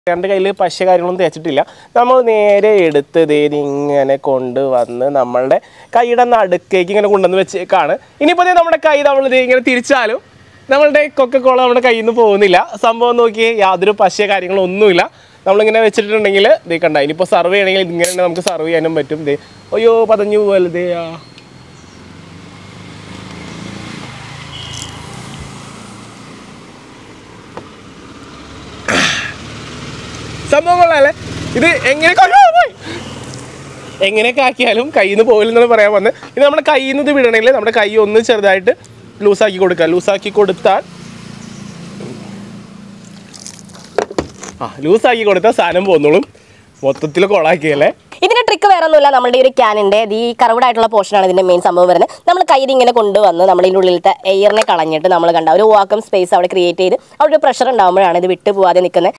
എൻ്റെ കയ്യിൽ പശ കാര്യങ്ങളൊന്നും തേച്ചിട്ടില്ല നമ്മൾ നേരെ എടുത്ത് ദേ ഇങ്ങനെ കൊണ്ടുവന്ന് നമ്മളുടെ കൈയുടെ നടുക്കേക്ക് ഇങ്ങനെ കൊണ്ടുവന്ന് വെച്ചേക്കാണ് ഇനിയിപ്പോൾ ദേ നമ്മുടെ കൈ നമ്മൾ ദേ ഇങ്ങനെ തിരിച്ചാലും നമ്മളുടെ കൊക്കക്കോള നമ്മുടെ കയ്യിൽ നിന്ന് പോകുന്നില്ല സംഭവം നോക്കി യാതൊരു പശ കാര്യങ്ങളോ ഒന്നുമില്ല നമ്മളിങ്ങനെ വെച്ചിട്ടുണ്ടെങ്കിൽ ദേ കണ്ട ഇനിയിപ്പോൾ സർവ് ചെയ്യണമെങ്കിൽ ഇങ്ങനെ തന്നെ നമുക്ക് സർവ് ചെയ്യാനും പറ്റും ദേ അയ്യോ പതഞ്ഞു പോകല്ലേ ദേ ആ സംഭവം കൊള്ളാല്ലേ ഇത് എങ്ങനെ കൊ- പോയി. എങ്ങനെയൊക്കെ ആക്കിയാലും കയ്യിൽ നിന്ന് പോകില്ലെന്നാണ് പറയാൻ വന്നത് ഇത് നമ്മുടെ കയ്യിൽ നിന്ന് ഇത് വിടണമെങ്കിൽ നമ്മുടെ കൈ ഒന്ന് ചെറുതായിട്ട് ലൂസാക്കി കൊടുക്കുക ലൂസാക്കി കൊടുത്താൽ ആ ലൂസാക്കി കൊടുത്താൽ സാധനം പോന്നോളും മൊത്തത്തിൽ കൊളാക്കിയല്ലേ ഇതിന്റെ ട്രിക്ക് വേറെ ഒന്നുമില്ല നമ്മുടെ ഈ ഒരു ക്യാനിന്റെ ഈ കറവഡ് ആയിട്ടുള്ള പോർഷനാണ് ഇതിന്റെ മെയിൻ സംഭവം വരുന്നത് നമ്മൾ കയ്യിൽ ഇങ്ങനെ കൊണ്ടുവന്ന് നമ്മൾ ഇതിൻ്റെ ഉള്ളിലത്തെ എയറിനെ കളഞ്ഞിട്ട് നമ്മൾ കണ്ട ഒരു വാക്കം സ്പേസ് അവിടെ ക്രിയേറ്റ് ചെയ്ത് അവിടെ ഒരു പ്രഷർ ഉണ്ടാകുമ്പോഴാണ് ഇത് വിട്ടു പോവാതെ നിൽക്കുന്നത്